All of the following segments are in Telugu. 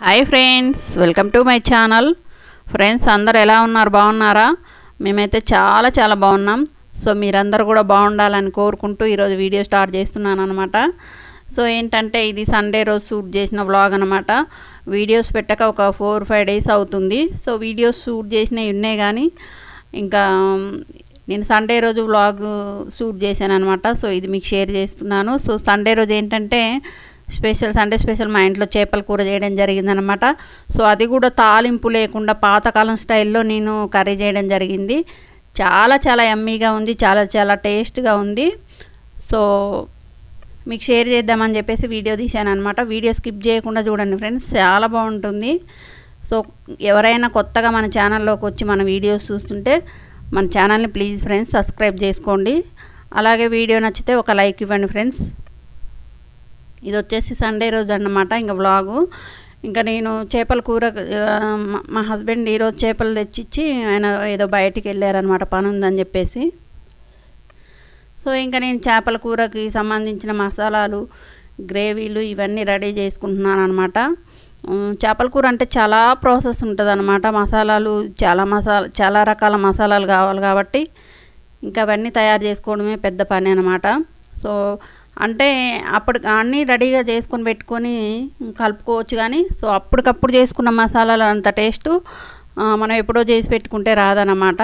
hi friends welcome to my channel friends అందరు ఎలా ఉన్నారు బాగున్నారా మేమైతే చాలా చాలా బాగున్నాం సో మీరందరూ కూడా బాగుండాలని కోరుకుంటూ ఈరోజు వీడియో స్టార్ట్ చేస్తున్నాను అనమాట సో ఏంటంటే ఇది సండే రోజు షూట్ చేసిన వ్లాగ్ అనమాట వీడియోస్ పెట్టక ఒక ఫోర్ ఫైవ్ డేస్ అవుతుంది సో వీడియోస్ షూట్ చేసినవి ఉన్నాయి కానీ ఇంకా నేను సండే రోజు వ్లాగ్ షూట్ చేశాను అనమాట సో ఇది మీకు షేర్ చేస్తున్నాను సో సండే రోజు ఏంటంటే స్పెషల్ సండే స్పెషల్ మా ఇంట్లో చేపల కూర చేయడం జరిగిందనమాట సో అది కూడా తాలింపు లేకుండా పాతకాలం స్టైల్లో నేను కర్రీ చేయడం జరిగింది చాలా చాలా యమ్మీగా ఉంది చాలా చాలా టేస్ట్గా ఉంది సో మీకు షేర్ చేద్దామని చెప్పేసి వీడియో తీశాను అనమాట వీడియో స్కిప్ చేయకుండా చూడండి ఫ్రెండ్స్ చాలా బాగుంటుంది సో ఎవరైనా కొత్తగా మన ఛానల్లోకి వచ్చి మన వీడియోస్ చూస్తుంటే మన ఛానల్ని ప్లీజ్ ఫ్రెండ్స్ సబ్స్క్రైబ్ చేసుకోండి అలాగే వీడియో నచ్చితే ఒక లైక్ ఇవ్వండి ఫ్రెండ్స్ ఇది వచ్చేసి సండే రోజు అన్నమాట ఇంకా వ్లాగు ఇంకా నేను చేపల కూర మా హస్బెండ్ ఈరోజు చేపలు తెచ్చిచ్చి ఆయన ఏదో బయటికి వెళ్ళారనమాట పని ఉందని చెప్పేసి సో ఇంకా నేను చేపల కూరకి సంబంధించిన మసాలాలు గ్రేవీలు ఇవన్నీ రెడీ చేసుకుంటున్నాను అనమాట చేపల కూర అంటే చాలా ప్రాసెస్ ఉంటుంది అనమాట మసాలాలు చాలా మసాలా చాలా రకాల మసాలాలు కావాలి కాబట్టి ఇంకా అవన్నీ తయారు చేసుకోవడమే పెద్ద పని అనమాట సో అంటే అప్పటి అన్నీ రెడీగా చేసుకొని పెట్టుకొని కలుపుకోవచ్చు కానీ సో అప్పటికప్పుడు చేసుకున్న మసాలాలు అంత టేస్ట్ మనం ఎప్పుడో చేసి పెట్టుకుంటే రాదన్నమాట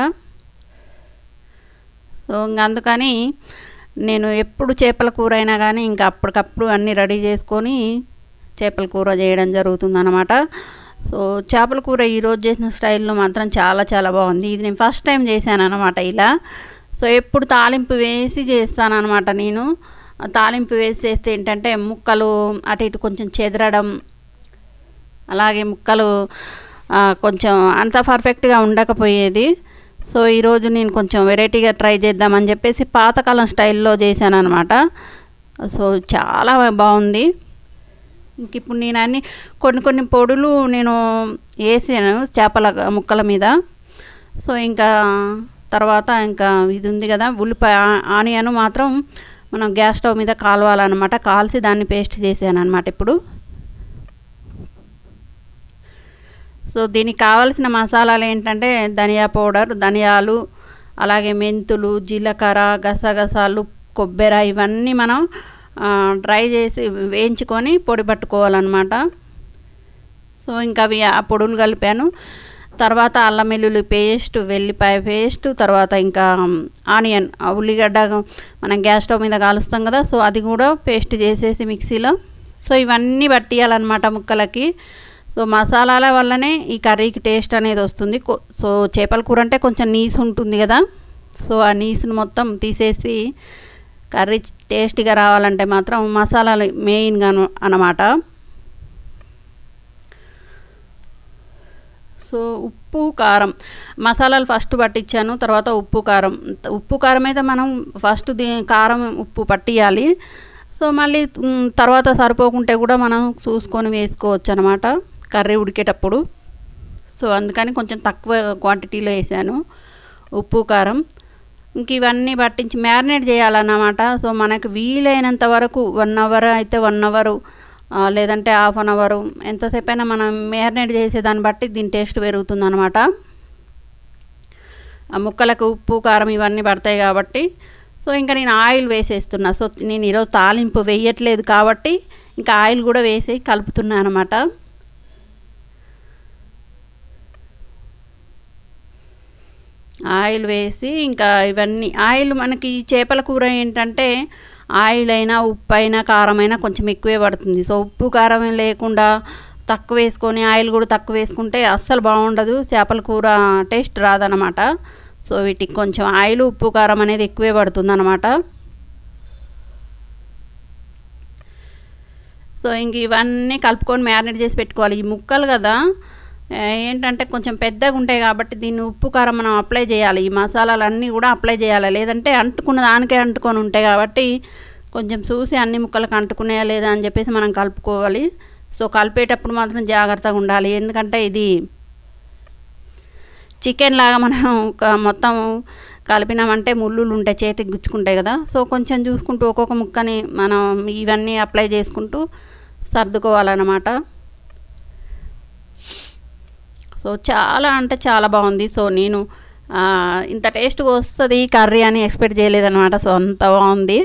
సో ఇంక అందుకని నేను ఎప్పుడు చేపల కూర అయినా కానీ ఇంకా అప్పటికప్పుడు అన్నీ రెడీ చేసుకొని చేపల కూర చేయడం జరుగుతుందన్నమాట సో చేపల కూర ఈరోజు చేసిన స్టైల్లో మాత్రం చాలా చాలా బాగుంది ఇది నేను ఫస్ట్ టైం చేశాను అనమాట ఇలా సో ఎప్పుడు తాలింపు వేసి చేస్తాను అనమాట నేను తాలింపు వేసి చేస్తే ఏంటంటే ముక్కలు అటు ఇటు కొంచెం చెదరడం అలాగే ముక్కలు కొంచెం అంత పర్ఫెక్ట్గా ఉండకపోయేది సో ఈరోజు నేను కొంచెం వెరైటీగా ట్రై చేద్దామని చెప్పేసి పాతకాలం స్టైల్లో చేశాను అనమాట సో చాలా బాగుంది ఇంక ఇప్పుడు నేను అన్ని కొన్ని కొన్ని పొడులు నేను వేసాను చేపల ముక్కల మీద సో ఇంకా తర్వాత ఇంకా ఇది ఉంది కదా ఉల్లిపాయ ఆనియన్ మాత్రం మనం గ్యాస్ స్టవ్ మీద కాలవాలన్నమాట కాల్చి దాన్ని పేస్ట్ చేశాను అనమాట ఇప్పుడు సో దీనికి కావాల్సిన మసాలాలు ఏంటంటే ధనియా పౌడర్ ధనియాలు అలాగే మెంతులు జీలకర్ర గసగసాలు కొబ్బరి ఇవన్నీ మనం డ్రై చేసి వేయించుకొని పొడి పట్టుకోవాలన్నమాట సో ఇంకా అవి ఆ పొడులు కలిపాను తర్వాత అల్లం వెల్లుల్లి పేస్ట్ వెల్లిపాయ పేస్ట్ తర్వాత ఇంకా ఆనియన్ ఉల్లిగడ్డ మనం గ్యాస్ స్టవ్ మీద కాలుస్తాం కదా సో అది కూడా పేస్ట్ చేసేసి మిక్సీలో సో ఇవన్నీ పట్టియాలన్నమాట ముక్కలకి సో మసాలాల వల్లనే ఈ కర్రీకి టేస్ట్ అనేది వస్తుంది సో చేపల కూర అంటే కొంచెం నీసు ఉంటుంది కదా సో ఆ నీసును మొత్తం తీసేసి కర్రీ టేస్టీగా రావాలంటే మాత్రం మసాలాలు మెయిన్గా అన్నమాట సో ఉప్పు కారం మసాలాలు ఫస్ట్ పట్టించాను తర్వాత ఉప్పు కారం ఉప్పు కారం అయితే మనం ఫస్ట్ దీ కారం ఉప్పు పట్టియాలి సో మళ్ళీ తర్వాత సరిపోకుంటే కూడా మనం చూసుకొని వేసుకోవచ్చు అనమాట కర్రీ ఉడికేటప్పుడు సో అందుకని కొంచెం తక్కువ క్వాంటిటీలో వేసాను ఉప్పు కారం ఇంక ఇవన్నీ పట్టించి మ్యారినేట్ చేయాలన్నమాట సో మనకు వీలైనంత వరకు వన్ అవర్ అయితే వన్ అవరు లేదంటే హాఫ్ అన్ అవరు ఎంతసేపు అయినా మనం మ్యారినేట్ చేసే దాన్ని బట్టి దీని టేస్ట్ పెరుగుతుంది అనమాట ఆ ముక్కలకు ఉప్పు కారం ఇవన్నీ పడతాయి కాబట్టి సో ఇంకా నేను ఆయిల్ వేసేస్తున్నా సో నేను ఈరోజు తాలింపు వేయట్లేదు కాబట్టి ఇంకా ఆయిల్ కూడా వేసి కలుపుతున్నా అనమాట ఆయిల్ వేసి ఇంకా ఇవన్నీ ఆయిల్ మనకి చేపల కూర ఏంటంటే ఆయిల్ అయినా ఉప్పు అయినా కారం అయినా కొంచెం ఎక్కువే పడుతుంది సో ఉప్పు కారం లేకుండా తక్కువ వేసుకొని ఆయిల్ కూడా తక్కువ వేసుకుంటే అస్సలు బాగుండదు చేపల కూర టేస్ట్ రాదనమాట సో వీటికి కొంచెం ఆయిల్ ఉప్పు కారం అనేది ఎక్కువే పడుతుంది అనమాట సో ఇంక ఇవన్నీ కలుపుకొని మ్యారినేట్ చేసి పెట్టుకోవాలి ఈ ముక్కలు కదా ఏంటంటే కొంచెం పెద్దగా ఉంటాయి కాబట్టి దీన్ని ఉప్పు కారం మనం అప్లై చేయాలి ఈ మసాలాలన్నీ కూడా అప్లై చేయాలి లేదంటే అంటుకున్న దానికే అంటుకొని ఉంటాయి కాబట్టి కొంచెం చూసి అన్ని ముక్కలకు అంటుకునేయా లేదా అని చెప్పేసి మనం కలుపుకోవాలి సో కలిపేటప్పుడు మాత్రం జాగ్రత్తగా ఉండాలి ఎందుకంటే ఇది చికెన్ లాగా మనం మొత్తం కలిపినామంటే ముళ్ళులు ఉంటాయి చేతికి గుచ్చుకుంటాయి కదా సో కొంచెం చూసుకుంటూ ఒక్కొక్క ముక్కని మనం ఇవన్నీ అప్లై చేసుకుంటూ సర్దుకోవాలన్నమాట సో చాలా అంటే చాలా బాగుంది సో నేను ఆ, ఇంత టేస్ట్గా వస్తుంది కర్రీ అని ఎక్స్పెక్ట్ చేయలేదన్నమాట సో అంత బాగుంది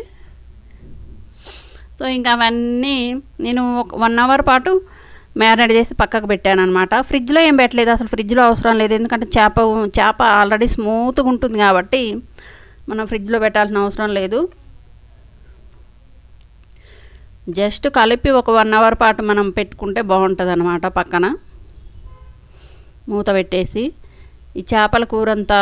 సో ఇంకా అవన్నీ నేను ఒక వన్ అవర్ పాటు మ్యారినేట్ చేసి పక్కకు పెట్టాను అనమాట ఫ్రిడ్జ్లో ఏం పెట్టలేదు అసలు ఫ్రిడ్జ్లో అవసరం లేదు ఎందుకంటే చేప చేప ఆల్రెడీ స్మూత్గా ఉంటుంది కాబట్టి మనం ఫ్రిడ్జ్లో పెట్టాల్సిన అవసరం లేదు జస్ట్ కలిపి ఒక వన్ అవర్ పాటు మనం పెట్టుకుంటే బాగుంటుంది అనమాట పక్కన మూత పెట్టేసి ఈ చేపల కూర అంతా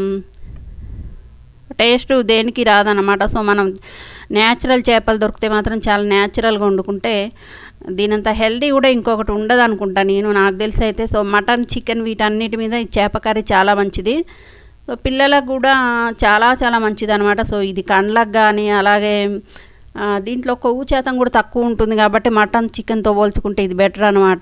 టేస్ట్ దేనికి రాదన్నమాట సో మనం న్యాచురల్ చేపలు దొరికితే మాత్రం చాలా న్యాచురల్గా వండుకుంటే దీనంత హెల్దీ కూడా ఇంకొకటి ఉండదు అనుకుంటా నేను నాకు తెలిసి అయితే సో మటన్ చికెన్ వీటన్నిటి మీద ఈ చేప కర్రీ చాలా మంచిది సో పిల్లలకు కూడా చాలా చాలా మంచిది అనమాట సో ఇది కండ్లకు కానీ అలాగే ఆ, దీంట్లో కొవ్వు శాతం కూడా తక్కువ ఉంటుంది కాబట్టి మటన్ చికెన్తో పోల్చుకుంటే ఇది బెటర్ అనమాట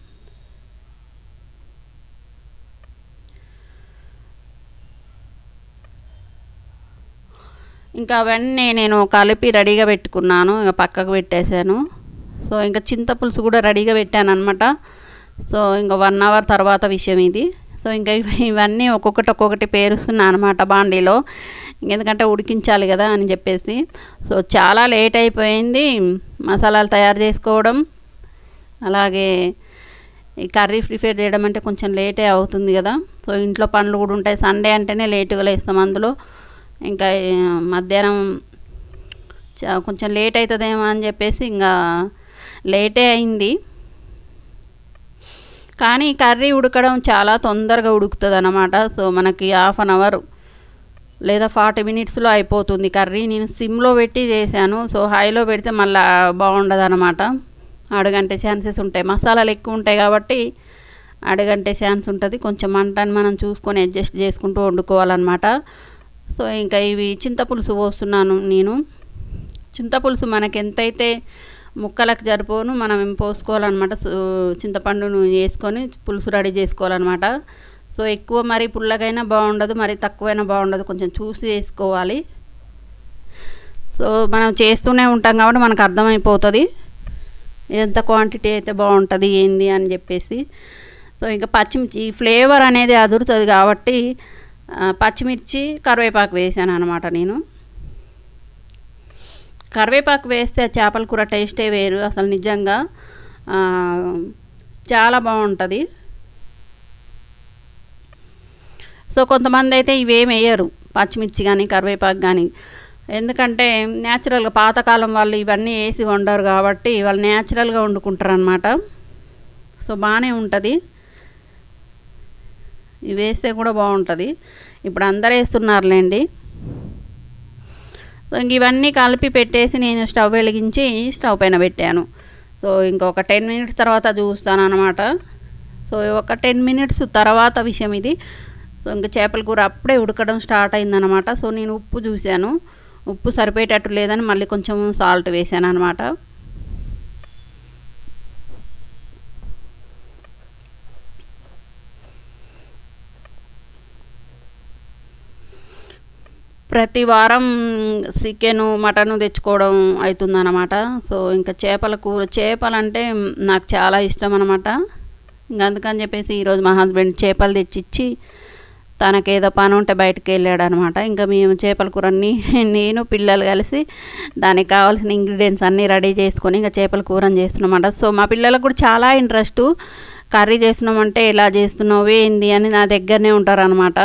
ఇంకా అవన్నీ నేను కలిపి రెడీగా పెట్టుకున్నాను ఇంకా పక్కకు పెట్టేశాను సో ఇంకా చింతపులుసు కూడా రెడీగా పెట్టాను అనమాట సో ఇంకా వన్ అవర్ తర్వాత విషయం ఇది సో ఇంకా ఇవ- ఇవన్నీ ఒక్కొక్కటి ఒక్కొక్కటి పేరుస్తున్నా అనమాట బాండీలో ఎందుకంటే ఉడికించాలి కదా అని చెప్పేసి సో చాలా లేట్ అయిపోయింది మసాలాలు తయారు చేసుకోవడం అలాగే ఈ కర్రీ ప్రిపేర్ చేయడం అంటే కొంచెం లేటే అవుతుంది కదా సో ఇంట్లో పనులు కూడా ఉంటాయి సండే అంటేనే లేటుగా లేస్తాం అందులో ఇంకా ఈ మధ్యాహ్నం చ- కొంచెం లేట్ అవుతుందేమో అని చెప్పేసి ఇంకా లేటే అయింది కానీ కర్రీ ఉడకడం చాలా తొందరగా ఉడుకుతుంది అన్నమాట సో మనకి హాఫ్ అన్ అవర్ లేదా ఫార్టీ మినిట్స్లో అయిపోతుంది కర్రీ నేను సిమ్లో పెట్టి చేశాను సో హైలో పెడితే మళ్ళీ బాగుండదు అనమాట అడుగంటే ఛాన్సెస్ ఉంటాయి మసాలాలు ఎక్కువ ఉంటాయి కాబట్టి అడుగంటే ఛాన్స్ ఉంటుంది కొంచెం మంటని మనం చూసుకొని అడ్జస్ట్ చేసుకుంటూ వండుకోవాలన్నమాట సో ఇంకా ఇవి చింతపులుసు పోస్తున్నాను నేను చింతపులుసు మనకి ఎంతైతే ముక్కలకు సరిపోను మనం ఏం పోసుకోవాలన్నమాట సో చింతపండును వేసుకొని పులుసు రెడీ చేసుకోవాలన్నమాట సో ఎక్కువ మరి పుల్లగైనా బాగుండదు మరి తక్కువైనా బాగుండదు కొంచెం చూసి వేసుకోవాలి సో మనం చేస్తూనే ఉంటాం కాబట్టి మనకు అర్థమైపోతుంది ఎంత క్వాంటిటీ అయితే బాగుంటుంది ఏంది అని చెప్పేసి సో ఇంకా పచ్చిమిర్చి ఈ ఫ్లేవర్ అనేది అదురుతుంది కాబట్టి ఆ, పచ్చిమిర్చి కరివేపాకు వేసాను అనమాట నేను కరివేపాకు వేస్తే ఆ చేపల కూర టేస్టే వేరు అసలు నిజంగా ఆ, చాలా బాగుంటుంది సో కొంతమంది అయితే ఇవేం వేయరు పచ్చిమిర్చి కానీ కరివేపాకు కానీ ఎందుకంటే న్యాచురల్గా పాతకాలం వాళ్ళు ఇవన్నీ వేసి వండరు కాబట్టి వాళ్ళు న్యాచురల్గా వండుకుంటారు అనమాట సో బాగానే ఉంటుంది ఇవి వేస్తే కూడా బాగుంటుంది ఇప్పుడు అందరు వేస్తున్నారులేండి సో ఇంక ఇవన్నీ కలిపి పెట్టేసి నేను స్టవ్ వెలిగించి స్టవ్ పైన పెట్టాను సో ఇంకొక టెన్ మినిట్స్ తర్వాత చూస్తాను అనమాట సో ఒక టెన్ మినిట్స్ తర్వాత విషయం ఇది సో ఇంకా చేపల కూర అప్పుడే ఉడకడం స్టార్ట్ అయిందనమాట సో నేను ఉప్పు చూశాను ఉప్పు సరిపోయేటట్టు లేదని మళ్ళీ కొంచెం సాల్ట్ వేసాను అనమాట ప్రతి వారం చికెను మటను తెచ్చుకోవడం అవుతుందన్నమాట సో ఇంకా చేపల కూర చేపలు అంటే నాకు చాలా ఇష్టం అనమాట ఇంకా అందుకని చెప్పేసి ఈరోజు మా హస్బెండ్ చేపలు తెచ్చిచ్చి తనకేదో పని ఉంటే బయటకు వెళ్ళాడు అనమాట ఇంకా మేము చేపల కూర అన్నీ నేను పిల్లలు కలిసి దానికి కావాల్సిన ఇంగ్రీడియంట్స్ అన్నీ రెడీ చేసుకొని ఇంకా చేపల కూరని చేస్తున్నామన్నమాట సో మా పిల్లలకు కూడా చాలా ఇంట్రెస్ట్ కర్రీ చేస్తున్నామంటే ఎలా చేస్తున్నావు ఏంది అని నా దగ్గరనే ఉంటారు అనమాట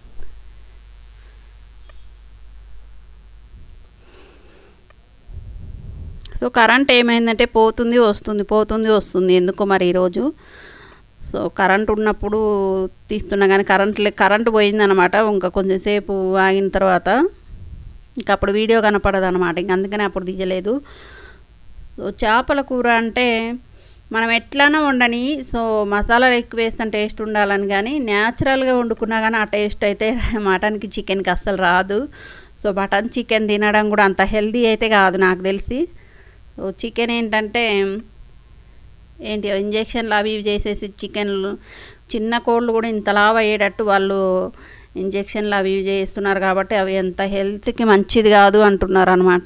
సో కరెంట్ ఏమైందంటే పోతుంది వస్తుంది పోతుంది వస్తుంది ఎందుకో మరి ఈరోజు సో కరెంట్ ఉన్నప్పుడు తీస్తున్నా కానీ కరెంట్ లే కరెంట్ పోయిందనమాట ఇంకా కొంచెం సేపు ఆగిన తర్వాత ఇంకా అప్పుడు వీడియో కనపడదు అనమాట ఇంక అందుకని అప్పుడు తీయలేదు సో చేపల కూర అంటే మనం ఎట్లైనా వండని సో మసాలాలు ఎక్కువ వేస్తాం టేస్ట్ ఉండాలని కానీ న్యాచురల్గా వండుకున్నా కానీ ఆ టేస్ట్ అయితే మటన్కి చికెన్కి అస్సలు రాదు సో మటన్ చికెన్ తినడం కూడా అంత హెల్దీ అయితే కాదు నాకు తెలిసి సో చికెన్ ఏంటంటే ఏంటి ఇంజక్షన్లు అవి ఇవి చేసేసి చికెన్లు చిన్న కోళ్ళు కూడా ఇంత లావు అయ్యేటట్టు వాళ్ళు ఇంజక్షన్లు అవి ఇవి చేస్తున్నారు కాబట్టి అవి ఎంత హెల్త్కి మంచిది కాదు అంటున్నారు అనమాట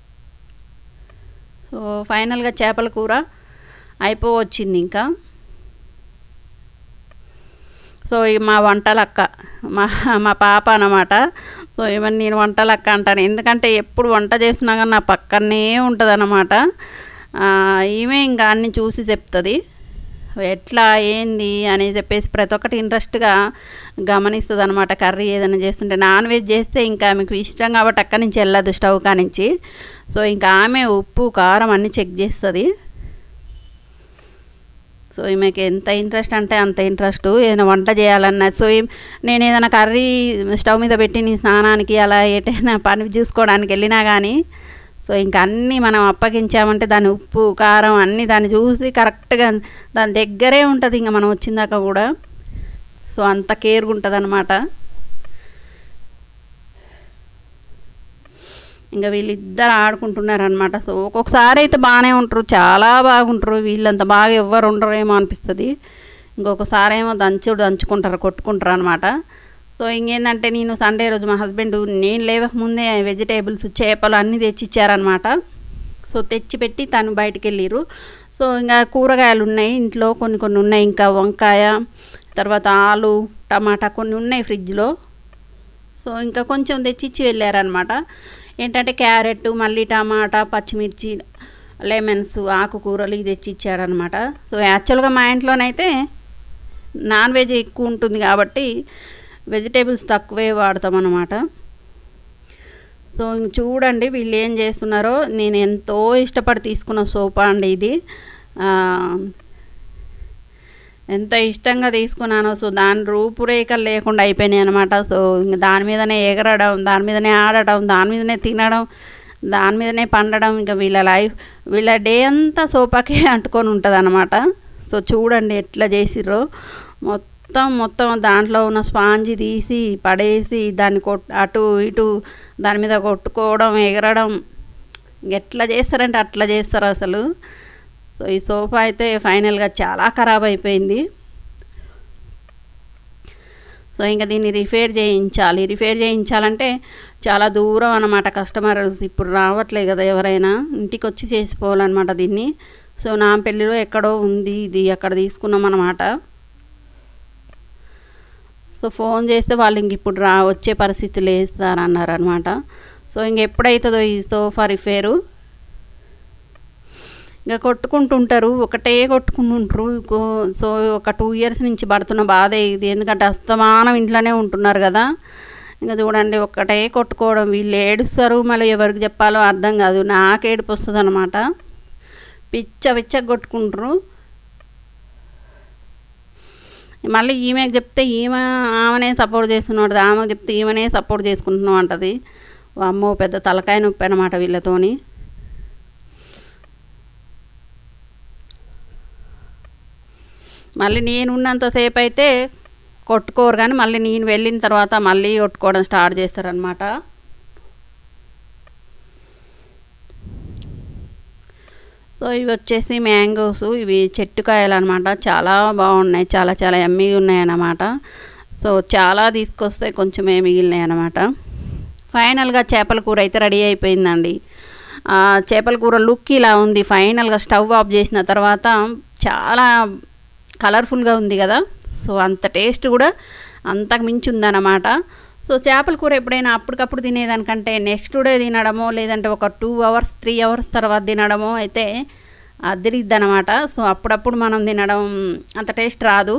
సో ఫైనల్గా చేపల కూర అయిపోవచ్చింది ఇంకా సో ఈ మా వంటలక్క మా మా పాప అన్నమాట సో ఏమని నేను వంటలక్క అంటాను ఎందుకంటే ఎప్పుడు వంట చేసినా కానీ నా పక్కనే ఉంటుంది అన్నమాట ఈమె ఇంకా అన్ని చూసి చెప్తుంది ఎట్లా ఏంది అని చెప్పేసి ప్రతి ఒక్కటి ఇంట్రెస్ట్గా గమనిస్తుంది అనమాట కర్రీ ఏదైనా చేస్తుంటే నాన్ వెజ్ చేస్తే ఇంకా ఆమెకు ఇష్టం కాబట్టి అక్కడి నుంచి వెళ్ళదు స్టవ్ కానించి సో ఇంకా ఆమె ఉప్పు కారం అన్నీ చెక్ చేస్తుంది సో ఈమెకి ఎంత ఇంట్రెస్ట్ అంటే అంత ఇంట్రెస్ట్ ఏదైనా వంట చేయాలన్నా సో ఈ- నేను ఏదైనా కర్రీ స్టవ్ మీద పెట్టి నీ స్నానానికి అలా ఏటైనా పని చూసుకోవడానికి వెళ్ళినా కానీ సో ఇంకా అన్నీ మనం అప్పగించామంటే దాని ఉప్పు కారం అన్నీ దాన్ని చూసి కరెక్ట్గా దాని దగ్గరే ఉంటుంది ఇంకా మనం వచ్చిందాక కూడా సో అంత కేర్గా ఉంటుంది అనమాట ఇంకా వీళ్ళిద్దరు ఆడుకుంటున్నారు అనమాట సో ఒక్కొక్కసారి అయితే బాగానే ఉంటారు చాలా బాగుంటారు వీళ్ళంత బాగా ఎవ్వరు ఉండరేమో అనిపిస్తుంది ఇంకొకసారి ఏమో దంచుడు దంచుకుంటారు కొట్టుకుంటారు అనమాట సో ఇంకేందంటే నేను సండే రోజు మా హస్బెండ్ నేను లేవక ముందే వెజిటేబుల్స్ చేపలు అన్నీ తెచ్చి ఇచ్చారనమాట సో తెచ్చి పెట్టి తను బయటికి వెళ్ళిర్రు సో ఇంకా కూరగాయలు ఉన్నాయి ఇంట్లో కొన్ని కొన్ని ఉన్నాయి ఇంకా వంకాయ తర్వాత ఆలు టమాటా కొన్ని ఉన్నాయి ఫ్రిడ్జ్లో సో ఇంకా కొంచెం తెచ్చిచ్చి వెళ్ళారనమాట ఏంటంటే క్యారెట్ మళ్ళీ టమాటా పచ్చిమిర్చి లెమన్స్ ఆకుకూరలు ఇది తెచ్చి ఇచ్చారనమాట సో యాక్చువల్గా మా ఇంట్లోనైతే నాన్ వెజ్ ఎక్కువ ఉంటుంది కాబట్టి వెజిటేబుల్స్ తక్కువే వాడతాం అన్నమాట సో ఇంక చూడండి వీళ్ళు ఏం చేస్తున్నారో నేను ఎంతో ఇష్టపడి తీసుకున్న సోఫా అండి ఇది ఆ, ఎంత ఇష్టంగా తీసుకున్నానో సో దాని రూపురేఖలు లేకుండా అయిపోయినాయి అనమాట సో ఇంక దాని మీదనే ఎగరడం దాని మీదనే ఆడటం దాని మీదనే తినడం దాని మీదనే పండడం ఇంకా వీళ్ళ లైఫ్ వీళ్ళ డే అంతా సోఫాకే అంటుకొని ఉంటుంది అనమాట సో చూడండి ఎట్లా చేసిర్రో మొత్తం మొత్తం దాంట్లో ఉన్న స్పాంజి తీసి పడేసి దాన్ని కొట్ అటు ఇటు దాని మీద కొట్టుకోవడం ఎగరడం ఎట్లా చేస్తారంటే అట్లా చేస్తారు అసలు సో ఈ సోఫా అయితే ఫైనల్గా చాలా ఖరాబ్ అయిపోయింది సో ఇంకా దీన్ని రిపేర్ చేయించాలి రిపేర్ చేయించాలంటే చాలా దూరం అన్నమాట కస్టమర్స్ ఇప్పుడు రావట్లేదు కదా ఎవరైనా ఇంటికి వచ్చి చేసిపోవాలన్నమాట దీన్ని సో నా పెళ్ళిలో ఎక్కడో ఉంది ఇది అక్కడ తీసుకున్నాం అన్నమాట సో ఫోన్ చేస్తే వాళ్ళు ఇంక ఇప్పుడు రా వచ్చే పరిస్థితి లేదు సార్ అన్నారు అనమాట సో ఇంక ఎప్పుడైతుందో ఈ సోఫా రిపేరు ఇంకా కొట్టుకుంటుంటారు ఒకటే కొట్టుకుంటుంటారు ఇంకో- సో ఒక టూ ఇయర్స్ నుంచి పడుతున్న బాధే ఇది ఎందుకంటే అస్తమానం ఇంట్లోనే ఉంటున్నారు కదా ఇంకా చూడండి ఒక్కటే కొట్టుకోవడం వీళ్ళు ఏడుస్తారు మళ్ళీ ఎవరికి చెప్పాలో అర్థం కాదు నాకు ఏడుపు వస్తుంది అనమాట పిచ్చ పిచ్చ కొట్టుకుంటారు మళ్ళీ ఈమెకు చెప్తే ఈమె ఆమెనే సపోర్ట్ చేస్తున్నాడు ఆమెకు చెప్తే ఈమెనే సపోర్ట్ చేసుకుంటున్నాం అంటది అమ్మో పెద్ద తలకాయ నొప్పి అనమాట వీళ్ళతోని మళ్ళీ నేను ఉన్నంతసేపు అయితే కొట్టుకోరు కానీ మళ్ళీ నేను వెళ్ళిన తర్వాత మళ్ళీ కొట్టుకోవడం స్టార్ట్ చేస్తారనమాట సో ఇవి వచ్చేసి మ్యాంగోస్ ఇవి చెట్టు కాయలు అనమాట చాలా బాగున్నాయి చాలా చాలా ఎమ్మి ఉన్నాయి అన్నమాట సో చాలా తీసుకొస్తే కొంచెమే మిగిలినాయి అనమాట ఫైనల్గా చేపల కూర అయితే రెడీ అయిపోయిందండి ఆ చేపల కూర లుక్ ఇలా ఉంది ఫైనల్గా స్టవ్ ఆఫ్ చేసిన తర్వాత చాలా కలర్ఫుల్గా ఉంది కదా సో అంత టేస్ట్ కూడా అంతకు మించి ఉందన్నమాట సో చేపల కూర ఎప్పుడైనా అప్పటికప్పుడు తినేదానికంటే నెక్స్ట్ డే తినడమో లేదంటే ఒక టూ అవర్స్ త్రీ అవర్స్ తర్వాత తినడమో అయితే అదిరిద్దనమాట సో అప్పుడప్పుడు మనం తినడం అంత టేస్ట్ రాదు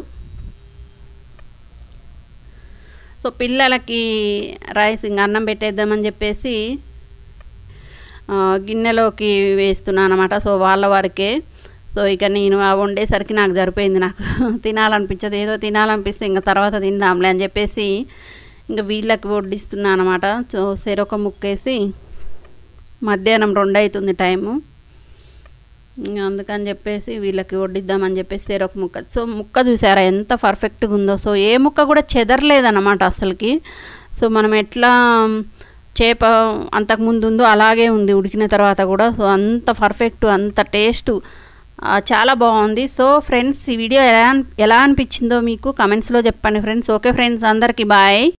సో పిల్లలకి రైస్ ఇంకా అన్నం పెట్టేద్దామని చెప్పేసి ఆ, గిన్నెలోకి వేస్తున్నాను అనమాట సో వాళ్ళ వరకే సో ఇక నేను ఆ వండేసరికి నాకు సరిపోయింది నాకు తినాలనిపించదు ఏదో తినాలనిపిస్తే ఇంకా తర్వాత తిందాంలే అని చెప్పేసి ఇంకా వీళ్ళకి వడ్డిస్తున్నాను అనమాట సో సెరొక ముక్కేసి మధ్యాహ్నం రెండు అవుతుంది టైము ఇంకా అందుకని చెప్పేసి వీళ్ళకి వడ్డిద్దామని చెప్పేసి సెరొక ముక్క సో ముక్క చూసారా ఎంత పర్ఫెక్ట్గా ఉందో సో ఏ ముక్క కూడా చెదరలేదన్నమాట అసలుకి సో మనం ఎట్లా చేప అంతకుముందు ఉందో అలాగే ఉంది ఉడికిన తర్వాత కూడా సో అంత పర్ఫెక్ట్ అంత టేస్ట్ చాలా బాగుంది సో ఫ్రెండ్స్ ఈ వీడియో ఎలా అన్- ఎలా అనిపించిందో మీకు కమెంట్స్లో చెప్పండి ఫ్రెండ్స్ ఓకే ఫ్రెండ్స్ అందరికీ బాయ్